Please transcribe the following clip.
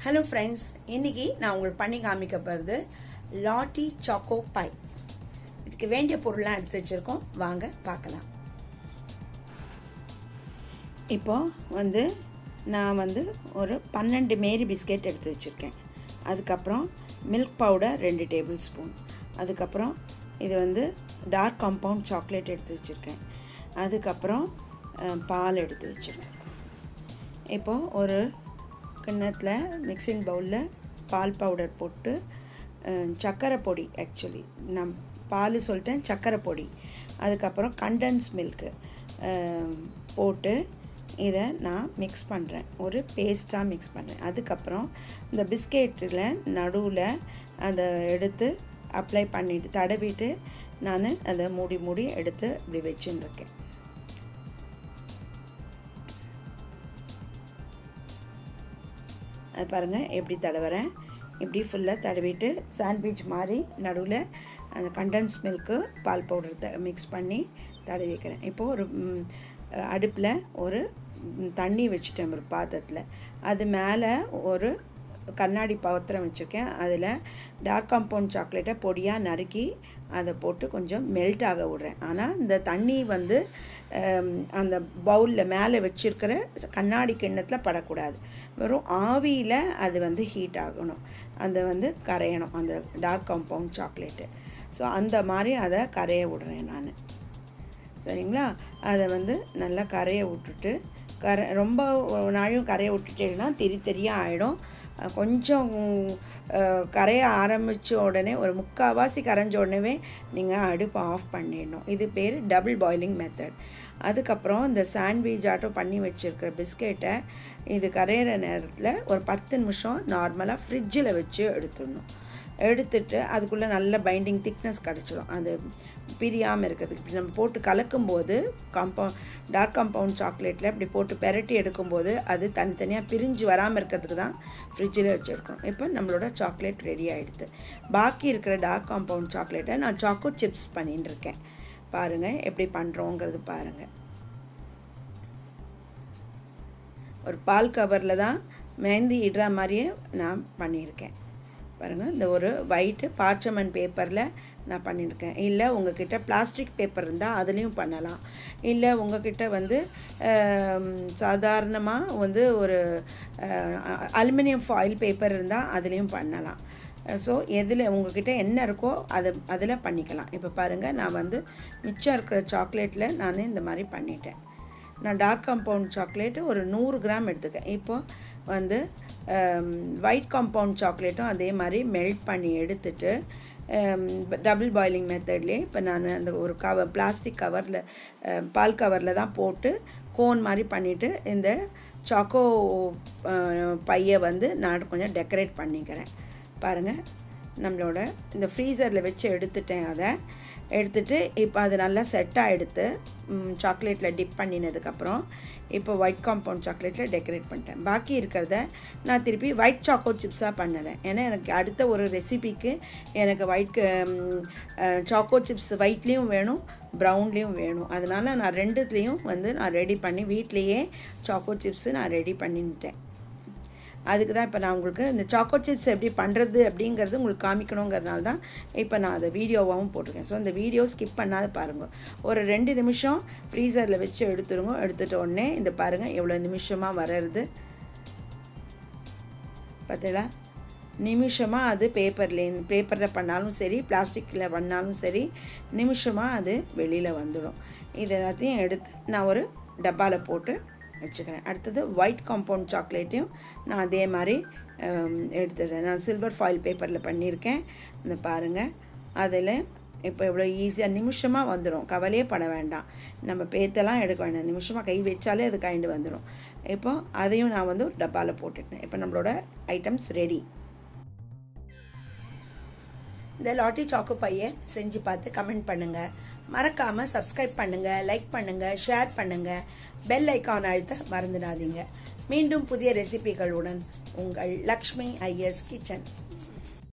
hello friends இன்னைக்கு நான் உங்களுக்கு பண்ணி காமிக்க போகிறது லாட்டி சாக்கோ பை இதுக்கு வேண்டிய பொருள்லாம் எடுத்து வச்சுருக்கோம் வாங்க பார்க்கலாம் இப்போ வந்து நான் வந்து ஒரு பன்னெண்டு மேரி பிஸ்கெட் எடுத்து வச்சுருக்கேன் அதுக்கப்புறம் மில்க் பவுடர் ரெண்டு டேபிள் ஸ்பூன் அதுக்கப்புறம் இது வந்து டார்க் காம்பவுண்ட் சாக்லேட் எடுத்து வச்சுருக்கேன் அதுக்கப்புறம் பால் எடுத்து வச்சுருக்கேன் இப்போது ஒரு கிண்ணத்தில் மிக்சிங் பவுலில் பால் பவுடர் போட்டு சர்க்கரை பொடி ஆக்சுவலி நான் பால் சொல்லிட்டேன் சர்க்கரை பொடி அதுக்கப்புறம் கண்டன்ஸ் மில்க்கு போட்டு இதை நான் மிக்ஸ் பண்ணுறேன் ஒரு பேஸ்ட்டாக மிக்ஸ் பண்ணுறேன் அதுக்கப்புறம் இந்த பிஸ்கெட்டில் நடுவில் அதை எடுத்து அப்ளை பண்ணிவிட்டு தடவிட்டு நான் அதை மூடி மூடி எடுத்து இப்படி வச்சுன்னு இருக்கேன் அது பாருங்கள் எப்படி தடவுறேன் இப்படி ஃபுல்லாக தடவிட்டு சாண்ட்விச் மாதிரி நடுவில் அந்த கண்டன்ஸ் மில்க்கு பால் பவுடர் த மிக்ஸ் பண்ணி தடவி வைக்கிறேன் இப்போது ஒரு அடுப்பில் ஒரு தண்ணி வச்சுட்டேன் ஒரு பாத்திரத்தில் அது மேலே ஒரு கண்ணாடி பாத்திரம் வச்சுருக்கேன் அதில் டார்க் காம்பவுண்ட் சாக்லேட்டை பொடியாக நறுக்கி அதை போட்டு கொஞ்சம் மெல்ட் ஆக விட்றேன் ஆனால் இந்த தண்ணி வந்து அந்த பவுலில் மேலே வச்சுருக்கிற கண்ணாடி கிண்ணத்தில் படக்கூடாது வெறும் ஆவியில் அது வந்து ஹீட் ஆகணும் அந்த வந்து கரையணும் அந்த டார்க் காம்பவுண்ட் சாக்லேட்டு ஸோ அந்த மாதிரி அதை கரைய விட்றேன் நான் சரிங்களா அதை வந்து நல்லா கரைய விட்டுட்டு கரை ரொம்ப நாளும் கரைய விட்டுட்டேன்னா தெரி தெரியாக ஆகிடும் கொஞ்சம் கரைய ஆரம்பித்த உடனே ஒரு முக்கால்வாசி கரைஞ்ச உடனே நீங்கள் அடுப்பு ஆஃப் பண்ணிடணும் இது பேர் டபுள் பாயிலிங் மெத்தட் அதுக்கப்புறம் இந்த சாண்ட்விச் ஆட்டம் பண்ணி வச்சுருக்கிற பிஸ்கெட்டை இது கரையிற நேரத்தில் ஒரு பத்து நிமிஷம் நார்மலாக ஃப்ரிட்ஜில் வச்சு எடுத்துடணும் எடுத்துட்டு அதுக்குள்ளே நல்ல பைண்டிங் திக்னஸ் கிடச்சிடும் அது பிரியாமல் இருக்கிறதுக்கு இப்படி நம்ம போட்டு கலக்கும்போது காம்பவுண்ட் டார்க் காம்பவுண்ட் சாக்லேட்டில் இப்படி போட்டு பெரட்டி எடுக்கும்போது அது தனித்தனியாக பிரிஞ்சு வராமல் இருக்கிறதுக்கு தான் ஃப்ரிட்ஜில் வச்சு எடுக்கணும் இப்போ நம்மளோட சாக்லேட் ரெடி ஆகிடுது பாக்கி இருக்கிற டார்க் காம்பவுண்ட் சாக்லேட்டை நான் சாக்கோ சிப்ஸ் பண்ணின்னு இருக்கேன் பாருங்கள் எப்படி பண்ணுறோங்கிறது பாருங்கள் ஒரு பால் கவரில் தான் மெஹந்தி இடுற மாதிரியே நான் பண்ணியிருக்கேன் பாருங்கள் இந்த ஒரு ஒயிட்டு பார்ச்சமன் பேப்பரில் நான் பண்ணியிருக்கேன் இல்லை உங்ககிட்ட பிளாஸ்டிக் பேப்பர் இருந்தால் அதுலேயும் பண்ணலாம் இல்லை உங்ககிட்ட வந்து சாதாரணமாக வந்து ஒரு அலுமினியம் ஃபாயில் பேப்பர் இருந்தால் அதுலேயும் பண்ணலாம் ஸோ எதில் உங்ககிட்ட என்ன இருக்கோ அதை அதில் பண்ணிக்கலாம் இப்போ பாருங்கள் நான் வந்து மிச்சம் இருக்கிற சாக்லேட்டில் நான் இந்த மாதிரி பண்ணிட்டேன் நான் டார்க் காம்பவுண்ட் சாக்லேட்டு ஒரு நூறு கிராம் எடுத்துக்கேன் இப்போது வந்து ஒயிட் காம்பவுண்ட் சாக்லேட்டும் அதே மாதிரி மெல்ட் பண்ணி எடுத்துட்டு டபுள் பாயிலிங் மெத்தட்லேயே இப்போ நான் அந்த ஒரு கவர் பிளாஸ்டிக் கவரில் பால் கவரில் தான் போட்டு கோன் மாதிரி பண்ணிவிட்டு இந்த சாக்கோ பையை வந்து நான் கொஞ்சம் டெக்கரேட் பண்ணிக்கிறேன் பாருங்கள் நம்மளோட இந்த ஃப்ரீசரில் வச்சு எடுத்துட்டேன் அதை எடுத்துகிட்டு இப்போ அது நல்லா செட்டாக எடுத்து சாக்லேட்டில் டிப் பண்ணினதுக்கப்புறம் இப்போ ஒயிட் காம்பவுண்ட் சாக்லேட்டில் டெக்கரேட் பண்ணிட்டேன் பாக்கி இருக்கிறத நான் திருப்பி ஒயிட் சாக்கோ சிப்ஸாக பண்ணுறேன் ஏன்னா எனக்கு அடுத்த ஒரு ரெசிபிக்கு எனக்கு ஒயிட் சாக்கோ சிப்ஸ் ஒயிட்லேயும் வேணும் ப்ரௌன்லேயும் வேணும் அதனால் நான் ரெண்டுத்துலேயும் வந்து நான் ரெடி பண்ணி வீட்லேயே சாக்கோ சிப்ஸு நான் ரெடி பண்ணிட்டேன் அதுக்கு தான் இப்போ நான் உங்களுக்கு இந்த சாக்கோ சிப்ஸ் எப்படி பண்ணுறது அப்படிங்கிறது உங்களுக்கு காமிக்கணுங்கிறதுனால தான் இப்போ நான் அதை வீடியோவாகவும் போட்டிருக்கேன் ஸோ இந்த வீடியோ ஸ்கிப் பண்ணாத பாருங்கள் ஒரு ரெண்டு நிமிஷம் ஃப்ரீசரில் வச்சு எடுத்துருங்க எடுத்துட்ட உடனே இந்த பாருங்கள் எவ்வளோ நிமிஷமாக வர்றது பார்த்தீங்களா நிமிஷமாக அது பேப்பர்லேருந்து பேப்பரில் பண்ணாலும் சரி பிளாஸ்டிக்கில் பண்ணாலும் சரி நிமிஷமாக அது வெளியில் வந்துடும் இது எல்லாத்தையும் எடுத்து நான் ஒரு டப்பாவில் போட்டு வச்சுக்கிறேன் அடுத்தது ஒயிட் காம்பவுண்ட் சாக்லேட்டையும் நான் அதே மாதிரி எடுத்துடுறேன் நான் சில்வர் ஃபாயில் பேப்பரில் பண்ணியிருக்கேன் இந்த பாருங்கள் அதில் இப்போ இவ்வளோ ஈஸியாக நிமிஷமாக வந்துடும் கவலையே பட வேண்டாம் நம்ம பேத்தெல்லாம் எடுக்க வேண்டாம் நிமிஷமாக கை வச்சாலே அது கைண்டு வந்துடும் இப்போ அதையும் நான் வந்து ஒரு டப்பாவில் போட்டுட்டேன் இப்போ நம்மளோட ஐட்டம்ஸ் ரெடி இந்த லாட்டி சாக்கு பையை செஞ்சு பார்த்து கமெண்ட் பண்ணுங்கள் மறக்காமல் சப்ஸ்கிரைப் பண்ணுங்கள் லைக் பண்ணுங்கள் ஷேர் பண்ணுங்கள் பெல் ஐக்கான் அழுத்த மறந்துடாதீங்க மீண்டும் புதிய ரெசிபிகளுடன் உங்கள் லக்ஷ்மி ஐஎஸ் கிச்சன்